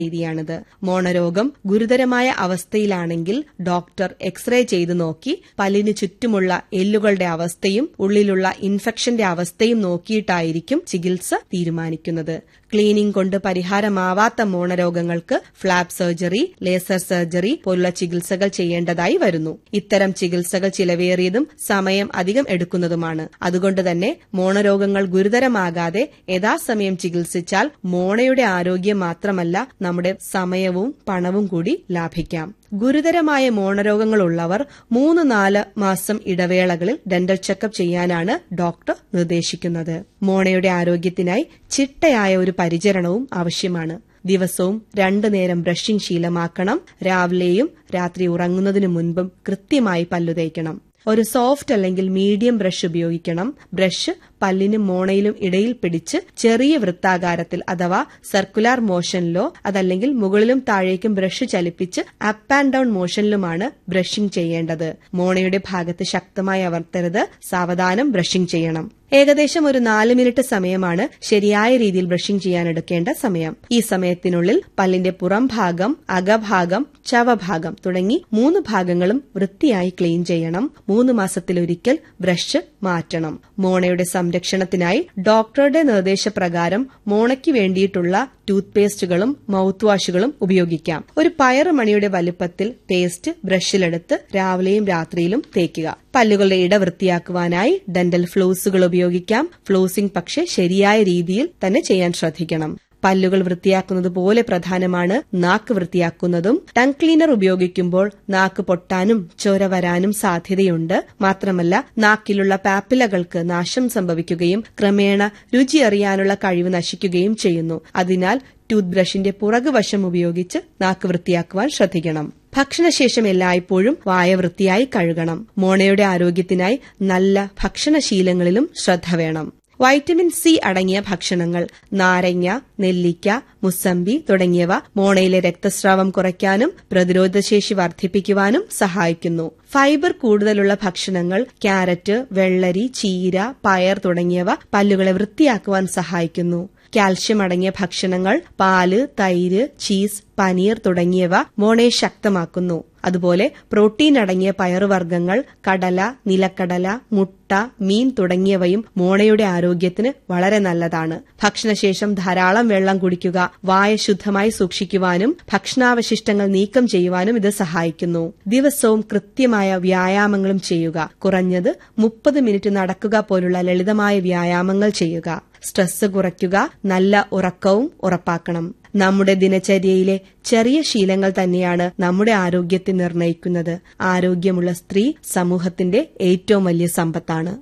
രീതിയാണിത് മോണരോഗം ഗുരുതരമായ അവസ്ഥയിലാണെങ്കിൽ doctor x-ray ചെയ്തു നോക്കി പല്ലിന് ചുറ്റുമുള്ള എല്ലുകളുടെ അവസ്ഥയും ഉള്ളിലുള്ള ഇൻഫെക്ഷന്റെ അവസ്ഥയും നോക്കിയിട്ടായിരിക്കും ചികിത്സ തീരുമാനിക്കുന്നത് ക്ലീനിംഗ് കൊണ്ട് പരിഹാരമാവാത്ത മോണരോഗങ്ങൾക്ക് ഫ്ലാപ്പ് സർജറി ലേസർ സർജറി പോലുള്ള ചികിത്സകൾ ചെയ്യേണ്ടതായി വരുന്നു ഇത്തരം ചികിത്സകൾ ചിലവേറിയതും സമയം അധികം എടുക്കുന്നതുമാണ് അതുകൊണ്ട് തന്നെ മോണരോഗങ്ങൾ ഗുരുതരമാകാതെ യഥാസമയം ചികിത്സിച്ചാൽ മോണയുടെ ആരോഗ്യം മാത്രമല്ല നമ്മുടെ സമയവും പണവും കൂടി ലാഭിക്കാം ഗുരുതരമായ മോണരോഗങ്ങളുള്ളവർ മൂന്ന് നാല് മാസം ഇടവേളകളിൽ ഡെന്റൽ ചെക്കപ്പ് ചെയ്യാനാണ് ഡോക്ടർ നിർദ്ദേശിക്കുന്നത് മോണയുടെ ആരോഗ്യത്തിനായി ചിട്ടയായ ഒരു പരിചരണവും ആവശ്യമാണ് ദിവസവും രണ്ടു നേരം ബ്രഷിംഗ് ശീലമാക്കണം രാവിലെയും രാത്രി ഉറങ്ങുന്നതിനു മുൻപും കൃത്യമായി പല്ലു തേക്കണം ഒരു സോഫ്റ്റ് അല്ലെങ്കിൽ മീഡിയം ബ്രഷ് ഉപയോഗിക്കണം ബ്രഷ് പല്ലിനും മോണയിലും ഇടയിൽ പിടിച്ച് ചെറിയ വൃത്താകാരത്തിൽ അഥവാ സർക്കുലാർ മോഷനിലോ അതല്ലെങ്കിൽ മുകളിലും താഴേക്കും ബ്രഷ് ചലിപ്പിച്ച് അപ്പ് ആൻഡ് ഡൌൺ മോഷനിലുമാണ് ബ്രഷിംഗ് ചെയ്യേണ്ടത് മോണയുടെ ഭാഗത്ത് ശക്തമായി അമർത്തരുത് സാവധാനം ബ്രഷിംഗ് ചെയ്യണം ഏകദേശം ഒരു നാല് മിനിറ്റ് സമയമാണ് ശരിയായ രീതിയിൽ ബ്രഷിംഗ് ചെയ്യാൻ എടുക്കേണ്ട സമയം ഈ സമയത്തിനുള്ളിൽ പല്ലിന്റെ പുറം ഭാഗം അകഭാഗം ചവഭാഗം തുടങ്ങി മൂന്ന് ഭാഗങ്ങളും വൃത്തിയായി ക്ലീൻ ചെയ്യണം മൂന്ന് മാസത്തിലൊരിക്കൽ ബ്രഷ് മാറ്റണം മോണയുടെ സംരക്ഷണത്തിനായി ഡോക്ടറുടെ നിർദ്ദേശപ്രകാരം മോണയ്ക്ക് വേണ്ടിയിട്ടുള്ള ടൂത്ത് പേസ്റ്റുകളും മൌത്ത് വാഷുകളും ഉപയോഗിക്കാം ഒരു പയറുമണിയുടെ വലുപ്പത്തിൽ പേസ്റ്റ് ബ്രഷിലെടുത്ത് രാവിലെയും രാത്രിയിലും തേക്കുക പല്ലുകളുടെ ഇട വൃത്തിയാക്കുവാനായി ഡെന്റൽ ഫ്ലോസുകൾ ഉപയോഗിക്കാം ഫ്ലോസിംഗ് പക്ഷേ ശരിയായ രീതിയിൽ തന്നെ ചെയ്യാൻ ശ്രദ്ധിക്കണം പല്ലുകൾ വൃത്തിയാക്കുന്നത് പോലെ പ്രധാനമാണ് നാക്ക് വൃത്തിയാക്കുന്നതും ടങ് ക്ലീനർ ഉപയോഗിക്കുമ്പോൾ നാക്ക് പൊട്ടാനും ചോര വരാനും സാധ്യതയുണ്ട് മാത്രമല്ല നാക്കിലുള്ള പാപ്പിലകൾക്ക് നാശം സംഭവിക്കുകയും ക്രമേണ രുചി അറിയാനുള്ള കഴിവ് നശിക്കുകയും ചെയ്യുന്നു അതിനാൽ ടൂത്ത് ബ്രഷിന്റെ പുറകുവശം ഉപയോഗിച്ച് നാക്ക് വൃത്തിയാക്കുവാൻ ശ്രദ്ധിക്കണം ഭക്ഷണശേഷം എല്ലായ്പ്പോഴും വായ വൃത്തിയായി കഴുകണം മോണയുടെ ആരോഗ്യത്തിനായി നല്ല ഭക്ഷണശീലങ്ങളിലും ശ്രദ്ധ വേണം വൈറ്റമിൻ സി അടങ്ങിയ ഭക്ഷണങ്ങൾ നാരങ്ങ നെല്ലിക്ക മുസമ്പി തുടങ്ങിയവ മോണയിലെ രക്തസ്രാവം കുറയ്ക്കാനും പ്രതിരോധശേഷി വർദ്ധിപ്പിക്കുവാനും സഹായിക്കുന്നു ഫൈബർ കൂടുതലുള്ള ഭക്ഷണങ്ങൾ ക്യാരറ്റ് വെള്ളരി ചീര പയർ തുടങ്ങിയവ പല്ലുകളെ വൃത്തിയാക്കുവാൻ സഹായിക്കുന്നു കാൽഷ്യം അടങ്ങിയ ഭക്ഷണങ്ങൾ പാല് തൈര് ചീസ് പനീർ തുടങ്ങിയവ മോണയെ ശക്തമാക്കുന്നു അതുപോലെ പ്രോട്ടീൻ അടങ്ങിയ പയറുവർഗ്ഗങ്ങൾ കടല നിലക്കടല മുട്ട മീൻ തുടങ്ങിയവയും മോണയുടെ ആരോഗ്യത്തിന് വളരെ നല്ലതാണ് ഭക്ഷണശേഷം ധാരാളം വെള്ളം കുടിക്കുക വായ ശുദ്ധമായി സൂക്ഷിക്കുവാനും ഭക്ഷണാവശിഷ്ടങ്ങൾ നീക്കം ചെയ്യുവാനും ഇത് സഹായിക്കുന്നു ദിവസവും കൃത്യമായ വ്യായാമങ്ങളും ചെയ്യുക കുറഞ്ഞത് മുപ്പത് മിനിറ്റ് നടക്കുക പോലുള്ള ലളിതമായ വ്യായാമങ്ങൾ ചെയ്യുക സ്ട്രെസ് കുറയ്ക്കുക നല്ല ഉറക്കവും ഉറപ്പാക്കണം നമ്മുടെ ദിനചര്യയിലെ ചെറിയ ശീലങ്ങൾ തന്നെയാണ് നമ്മുടെ ആരോഗ്യത്തെ നിർണ്ണയിക്കുന്നത് ആരോഗ്യമുള്ള സ്ത്രീ സമൂഹത്തിന്റെ ഏറ്റവും വലിയ സമ്പത്താണ്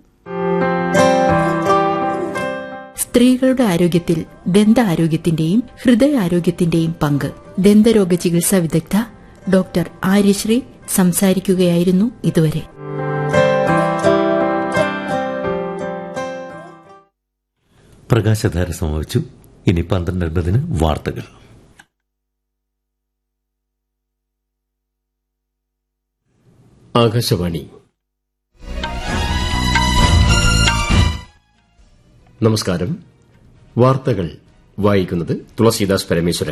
സ്ത്രീകളുടെ ആരോഗ്യത്തിൽ ദന്താരോഗ്യത്തിന്റെയും ഹൃദയാരോഗ്യത്തിന്റെയും പങ്ക് ദന്തരോഗ ചികിത്സാ വിദഗ്ധ ഡോക്ടർ ആര്യശ്രീ സംസാരിക്കുകയായിരുന്നു ഇതുവരെ പ്രകാശധാര സമാപിച്ചു ഇനി പന്ത്രണ്ട് അൻപതിന് വാർത്തകൾ ആകാശവാണി നമസ്കാരം വാർത്തകൾ വായിക്കുന്നത് തുളസീദാസ് പരമേശ്വരൻ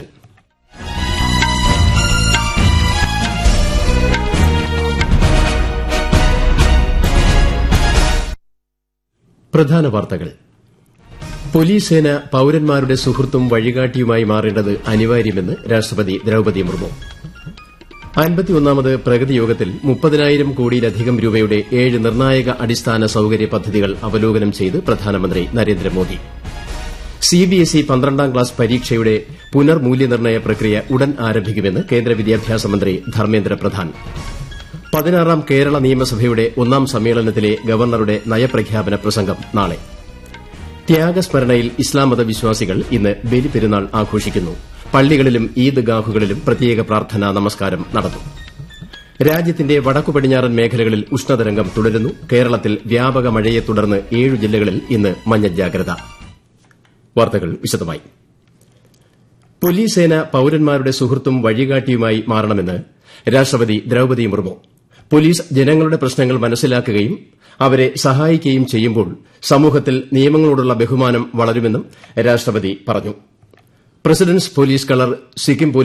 പ്രധാന വാർത്തകൾ പോലീസ് സേന പൌരന്മാരുടെ സുഹൃത്തും വഴികാട്ടിയുമായി മാറേണ്ടത് അനിവാര്യമെന്ന് രാഷ്ട്രപതി ദ്രൌപദി മുർമു അൻപത്തിയൊന്നാമത് പ്രഗതി യോഗത്തിൽ മുപ്പതിനായിരം കോടിയിലധികം രൂപയുടെ ഏഴ് നിർണായക അടിസ്ഥാന സൌകര്യ പദ്ധതികൾ അവലോകനം ചെയ്ത് പ്രധാനമന്ത്രി നരേന്ദ്രമോദി സിബിഎസ്ഇ പന്ത്രണ്ടാം ക്ലാസ് പരീക്ഷയുടെ പുനർമൂല്യനിർണ്ണയ പ്രക്രിയ ഉടൻ ആരംഭിക്കുമെന്ന് കേന്ദ്ര വിദ്യാഭ്യാസ മന്ത്രി ധർമ്മേന്ദ്ര പ്രധാൻ പതിനാറാം കേരള നിയമസഭയുടെ ഒന്നാം സമ്മേളനത്തിലെ ഗവർണറുടെ നയപ്രഖ്യാപന പ്രസംഗം നാളെ ത്യാഗസ്മരണയിൽ ഇസ്ലാം മത വിശ്വാസികൾ ഇന്ന് ബലിപെരുന്നാൾ ആഘോഷിക്കുന്നു പള്ളികളിലും ഈദ്ഗാഹുകളിലും പ്രത്യേക പ്രാർത്ഥനാ നമസ്കാരം നടന്നു രാജ്യത്തിന്റെ വടക്കു പടിഞ്ഞാറൻ മേഖലകളിൽ ഉഷ്ണതരംഗം തുടരുന്നു കേരളത്തിൽ വ്യാപക മഴയെ തുടർന്ന് ഏഴു ജില്ലകളിൽ ഇന്ന് മഞ്ഞ ജാഗ്രത വാർത്തകൾ വിശദമായി പോലീസ് സേന പൌരന്മാരുടെ സുഹൃത്തും വഴികാട്ടിയുമായി മാറണമെന്ന് രാഷ്ട്രപതി ദ്രൌപദി മുർമു പോലീസ് ജനങ്ങളുടെ പ്രശ്നങ്ങൾ മനസ്സിലാക്കുകയും അവരെ സഹായിക്കുകയും ചെയ്യുമ്പോൾ സമൂഹത്തിൽ നിയമങ്ങളോടുള്ള ബഹുമാനം വളരുമെന്നും രാഷ്ട്രപതി പറഞ്ഞു പ്രസിഡന്റ്സ് പോലീസ് കളർ സിക്കിം